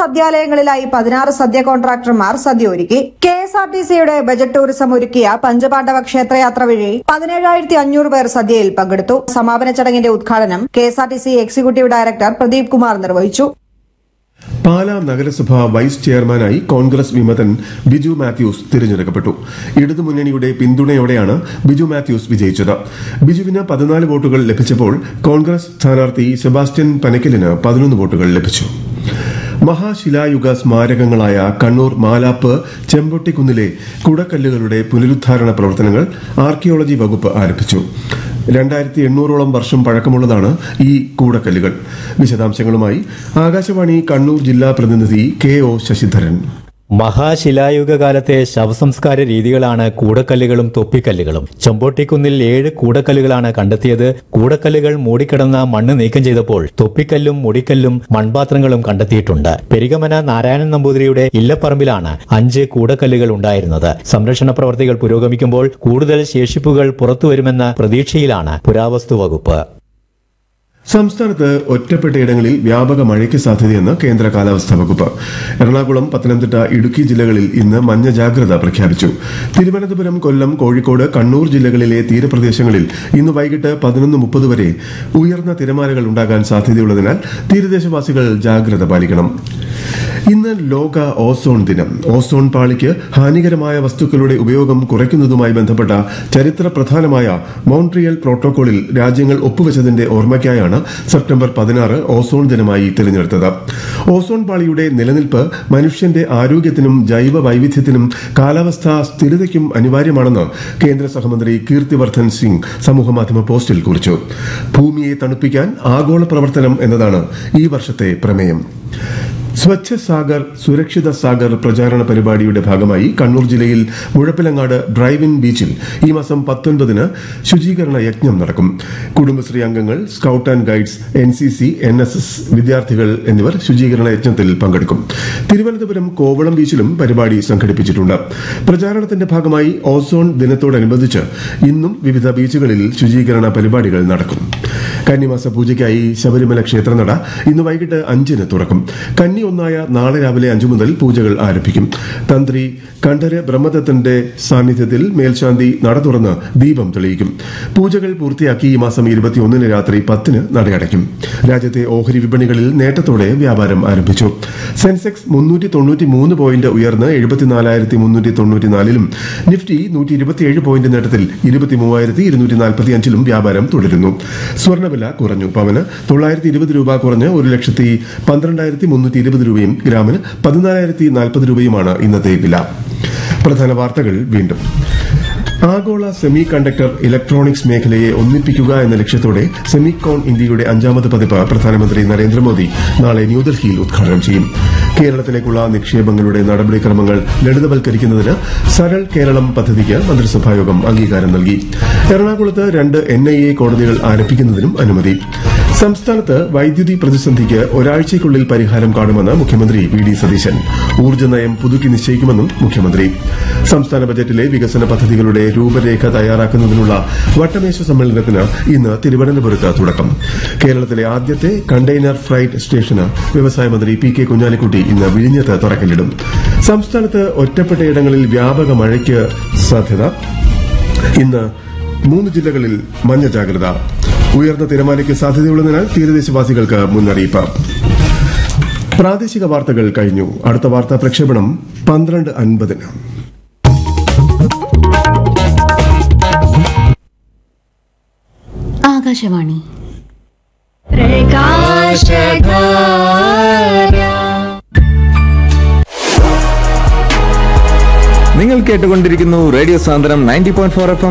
സദ്യാലയങ്ങളിലായി പതിനാറ് സദ്യ കോൺട്രാക്ടർമാർ സദ്യ ഒരുക്കി കെ എസ് ആർ ടി സിയുടെ ബജറ്റ് ടൂറിസം ഒരുക്കിയ പഞ്ചപാണ്ഡവ ക്ഷേത്രയാത്ര വഴി പതിനേഴായിരത്തി അഞ്ഞൂറ് പേർ സദ്യയിൽ പങ്കെടുത്തു സമാപന ചടങ്ങിന്റെ ഉദ്ഘാടനം K S R T C executive director Pradeep Kumar നിർവഹിച്ചു പാലാ നഗരസഭ വൈസ് ചെയർമാനായി കോൺഗ്രസ് വിമതൻ ബിജു മാത്യൂസ് തിരഞ്ഞെടുക്കപ്പെട്ടു ഇടതുമുന്നണിയുടെ പിന്തുണയോടെയാണ് ബിജു മാത്യൂസ് വിജയിച്ചത് ബിജുവിന് പതിനാല് വോട്ടുകൾ ലഭിച്ചപ്പോൾ കോൺഗ്രസ് സ്ഥാനാർത്ഥി സെബാസ്റ്റ്യൻ പനക്കലിന് പതിനൊന്ന് വോട്ടുകൾ ലഭിച്ചു മഹാശിലായുഗ സ്മാരകങ്ങളായ കണ്ണൂർ മാലാപ്പ് ചെമ്പൊട്ടിക്കുന്നിലെ കുടക്കല്ലുകളുടെ പുനരുദ്ധാരണ പ്രവർത്തനങ്ങൾ ആർക്കിയോളജി വകുപ്പ് ആരംഭിച്ചു രണ്ടായിരത്തി എണ്ണൂറോളം വർഷം പഴക്കമുള്ളതാണ് ഈ കൂടക്കല്ലുകൾ വിശദാംശങ്ങളുമായി ആകാശവാണി കണ്ണൂർ ജില്ലാ പ്രതിനിധി കെ ഒ ശശിധരൻ മഹാശിലായുഗ കാലത്തെ ശവസംസ്കാര രീതികളാണ് കൂടക്കല്ലുകളും തൊപ്പിക്കല്ലുകളും ചെമ്പോട്ടിക്കുന്നിൽ ഏഴ് കൂടക്കല്ലുകളാണ് കണ്ടെത്തിയത് കൂടക്കല്ലുകൾ മൂടിക്കിടന്ന മണ്ണ് നീക്കം ചെയ്തപ്പോൾ തൊപ്പിക്കല്ലും മുടിക്കല്ലും മൺപാത്രങ്ങളും കണ്ടെത്തിയിട്ടുണ്ട് പെരികമന നാരായണൻ നമ്പൂതിരിയുടെ ഇല്ലപ്പറമ്പിലാണ് അഞ്ച് കൂടക്കല്ലുകൾ ഉണ്ടായിരുന്നത് സംരക്ഷണ പ്രവർത്തികൾ പുരോഗമിക്കുമ്പോൾ കൂടുതൽ ശേഷിപ്പുകൾ പുറത്തുവരുമെന്ന പ്രതീക്ഷയിലാണ് പുരാവസ്തു വകുപ്പ് സംസ്ഥാനത്ത് ഒറ്റപ്പെട്ടയിടങ്ങളിൽ വ്യാപക മഴയ്ക്ക് സാധ്യതയെന്ന് കേന്ദ്ര കാലാവസ്ഥാ വകുപ്പ് എറണാകുളം പത്തനംതിട്ട ഇടുക്കി ജില്ലകളിൽ ഇന്ന് മഞ്ഞ ജാഗ്രത പ്രഖ്യാപിച്ചു തിരുവനന്തപുരം കൊല്ലം കോഴിക്കോട് കണ്ണൂർ ജില്ലകളിലെ തീരപ്രദേശങ്ങളിൽ ഇന്ന് വൈകിട്ട് പതിനൊന്ന് മുപ്പത് വരെ ഉയർന്ന തിരമാലകൾ ഉണ്ടാകാൻ സാധ്യതയുള്ളതിനാൽ തീരദേശവാസികൾ ജാഗ്രത പാലിക്കണം ഇന്ന് ലോക ഓസോൺ ദിനം ഓസോൺ പാളിക്ക് ഹാനികരമായ വസ്തുക്കളുടെ ഉപയോഗം കുറയ്ക്കുന്നതുമായി ബന്ധപ്പെട്ട ചരിത്ര പ്രധാനമായ മോൺട്രിയൽ പ്രോട്ടോകോളിൽ രാജ്യങ്ങൾ ഒപ്പുവെച്ചതിന്റെ ഓർമ്മയ്ക്കായാണ് സെപ്റ്റംബർ പതിനാറ് ഓസോൺ ദിനമായി തിരഞ്ഞെടുത്തത് ഓസോൺ പാളിയുടെ നിലനിൽപ്പ് മനുഷ്യന്റെ ആരോഗ്യത്തിനും ജൈവ വൈവിധ്യത്തിനും കാലാവസ്ഥാ സ്ഥിരതയ്ക്കും അനിവാര്യമാണെന്ന് കേന്ദ്ര സഹമന്ത്രി കീർത്തിവർദ്ധൻ സിംഗ് സമൂഹമാധ്യമ പോസ്റ്റിൽ കുറിച്ചു ഭൂമിയെ തണുപ്പിക്കാൻ ആഗോള പ്രവർത്തനം എന്നതാണ് ഈ വർഷത്തെ പ്രമേയം സ്വച്ഛ സാഗർ സുരക്ഷിത സാഗർ പ്രചാരണ പരിപാടിയുടെ ഭാഗമായി കണ്ണൂർ ജില്ലയിൽ മുഴപ്പിലങ്ങാട് ഡ്രൈവ് ഇൻ ബീച്ചിൽ ഈ മാസം പത്തൊൻപതിന് ശുചീകരണ യജ്ഞം നടക്കും കുടുംബശ്രീ അംഗങ്ങൾ scout and guides N C C N S S വിദ്യാർത്ഥികൾ എന്നിവർ ശുചീകരണ യജ്ഞത്തിൽ പങ്കെടുക്കും തിരുവനന്തപുരം കോവളം ബീച്ചിലും പരിപാടി സംഘടിപ്പിച്ചിട്ടുണ്ട് പ്രചാരണത്തിന്റെ ഭാഗമായി ഓസോൺ ദിനത്തോടനുബന്ധിച്ച് ഇന്നും വിവിധ ബീച്ചുകളിൽ ശുചീകരണ പരിപാടികൾ നടക്കും കന്നിമാസ പൂജയ്ക്കായി ശബരിമല ക്ഷേത്രനട ഇന്ന് വൈകിട്ട് അഞ്ചിന് തുറക്കും കന്നി ഒന്നായ നാളെ രാവിലെ അഞ്ചു മുതൽ പൂജകൾ ആരംഭിക്കും തന്ത്രി കണ്ഠര് ബ്രഹ്മദത്തന്റെ സാന്നിധ്യത്തിൽ മേൽശാന്തി നട തുറന്ന് ദീപം തെളിയിക്കും പൂജകൾ പൂർത്തിയാക്കി ഈ മാസം ഇരുപത്തിയൊന്നിന് രാത്രി പത്തിന് നടയടയ്ക്കും രാജ്യത്തെ ഓഹരി വിപണികളിൽ നേട്ടത്തോടെ വ്യാപാരം ആരംഭിച്ചു സെൻസെക്സ് മുന്നൂറ്റി തൊണ്ണൂറ്റി മൂന്ന് പോയിന്റ് ഉയർന്ന് എഴുപത്തിനാലായിരത്തി മുന്നൂറ്റി തൊണ്ണൂറ്റിനാലിലും നിഫ്റ്റി നൂറ്റി ഇരുപത്തിയേഴ് പോയിന്റ് നേട്ടത്തിൽ ഇരുപത്തി മൂവായിരത്തി ഇരുന്നൂറ്റി നാൽപ്പത്തി അഞ്ചിലും വ്യാപാരം തുടരുന്നു സ്വർണ്ണവില കുറഞ്ഞു പവന് തൊള്ളായിരത്തി ഇരുപത് രൂപ കുറഞ്ഞ് ഒരു ലക്ഷത്തി പന്ത്രണ്ടായിരത്തി മുന്നൂറ്റി ഇരുപത് രൂപയും ഗ്രാമിന് പതിനാലായിരത്തി നാൽപ്പത് രൂപയുമാണ് ഇന്നത്തെ വില പ്രധാന വാർത്തകൾ വീണ്ടും ആഗോള സെമി കണ്ടക്ടർ ഇലക്ട്രോണിക്സ് മേഖലയെ ഒന്നിപ്പിക്കുക എന്ന ലക്ഷ്യത്തോടെ സെമികോൺ ഇന്ത്യയുടെ അഞ്ചാമത് പതിപ്പ് പ്രധാനമന്ത്രി നരേന്ദ്രമോദി നാളെ ന്യൂഡൽഹിയിൽ ഉദ്ഘാടനം ചെയ്യും കേരളത്തിലേക്കുള്ള നിക്ഷേപങ്ങളുടെ നടപടിക്രമങ്ങൾ ലളിതവൽക്കരിക്കുന്നതിന് സരൾ കേരളം പദ്ധതിക്ക് മന്ത്രിസഭായോഗം അംഗീകാരം നൽകി എറണാകുളത്ത് രണ്ട് എൻ ഐ എ കോടതികൾ ആരംഭിക്കുന്നതിനും അനുമതി സംസ്ഥാനത്ത് വൈദ്യുതി പ്രതിസന്ധിക്ക് ഒരാഴ്ചയ്ക്കുള്ളിൽ പരിഹാരം കാണുമെന്ന് മുഖ്യമന്ത്രി വി ഡി സതീശൻ ഊർജ്ജ നയം പുതുക്കി നിശ്ചയിക്കുമെന്നും മുഖ്യമന്ത്രി സംസ്ഥാന ബജറ്റിലെ വികസന പദ്ധതികളുടെ രൂപരേഖ തയ്യാറാക്കുന്നതിനുള്ള വട്ടമേശ സമ്മേളനത്തിന് ഇന്ന് തിരുവനന്തപുരത്ത് തുടക്കം കേരളത്തിലെ ആദ്യത്തെ കണ്ടെയ്നർ ഫ്രൈറ്റ് സ്റ്റേഷന് വ്യവസായ മന്ത്രി പി കെ കുഞ്ഞാലിക്കുട്ടി ഇന്ന് വിഴിഞ്ഞത്ത് തുറക്കല്ലിടും സംസ്ഥാനത്ത് ഒറ്റപ്പെട്ടയിടങ്ങളിൽ വ്യാപക മഴയ്ക്ക് സാധ്യത ഇന്ന് മൂന്ന് ജില്ലകളിൽ മഞ്ഞ ജാഗ്രത ഉയർന്ന തിരമാലയ്ക്ക് സാധ്യതയുള്ളതിനാൽ തീരദേശവാസികൾക്ക് മുന്നറിയിപ്പ് പ്രാദേശിക വാർത്തകൾ കഴിഞ്ഞു അടുത്ത വാർത്താ പ്രക്ഷേപണം പന്ത്രണ്ട് അൻപതിന് ആകാശവാണി നിങ്ങൾ കേട്ടുകൊണ്ടിരിക്കുന്നു radio Sandram ninety point four F M